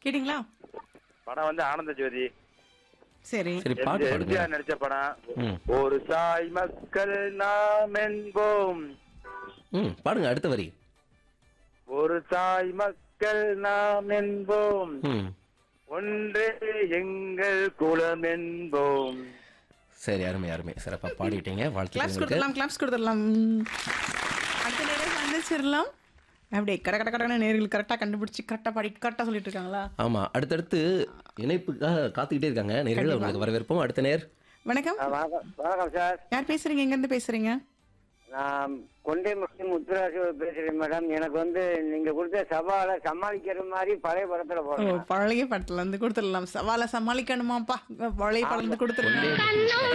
கேட்டிங்களா படம் வந்து ஆனந்த ஜோதி சரி சரி பாட்டு பாடுங்க எம்ஜிஆர் நடிச்ச படம் ம் ஒரு சாய் மக்கள் நாம் என்போம் ம் பாடுங்க அடுத்த வரி ஒரு தாய் மக்கள் நாம் என்போம் ம் ஒன்றே எங்கள் குலம் என்போம் சரி அருமை அருமை சிறப்பா பாடிட்டீங்க வாழ்த்துக்கள் கிளாப்ஸ் உங்களுக்கு கொடுத்துடலாம் கிளாப்ஸ் கொடுத்துடலாம் அடுத்த நேரம் சந்திச்சிடலாம் அப்படியே கட கட கடன்னு நேர்கள் கரெக்டாக கண்டுபிடிச்சி கரெக்டாக பாடி கரெக்டாக சொல்லிட்டு இருக்காங்களா ஆமா அடுத்தடுத்து இணைப்புக்காக காத்துக்கிட்டே இருக்காங்க நேர்கள் உங்களுக்கு வரவேற்போம் அடுத்த நேர் வணக்கம் வணக்கம் வணக்கம் சார் யார் பேசுறீங்க எங்கேருந்து பேசுறீங்க நான் கொண்டை முஸ்லிம் முத்துராஜ் பேசுறேன் மேடம் எனக்கு வந்து நீங்க கொடுத்த சவாலை சமாளிக்கிற மாதிரி பழைய படத்துல ஓ போடுறேன் பழைய பாட்டில் இருந்து கொடுத்துடலாம் சவாலை சமாளிக்கணுமாப்பா பழைய படம் இருந்து கொடுத்துருங்க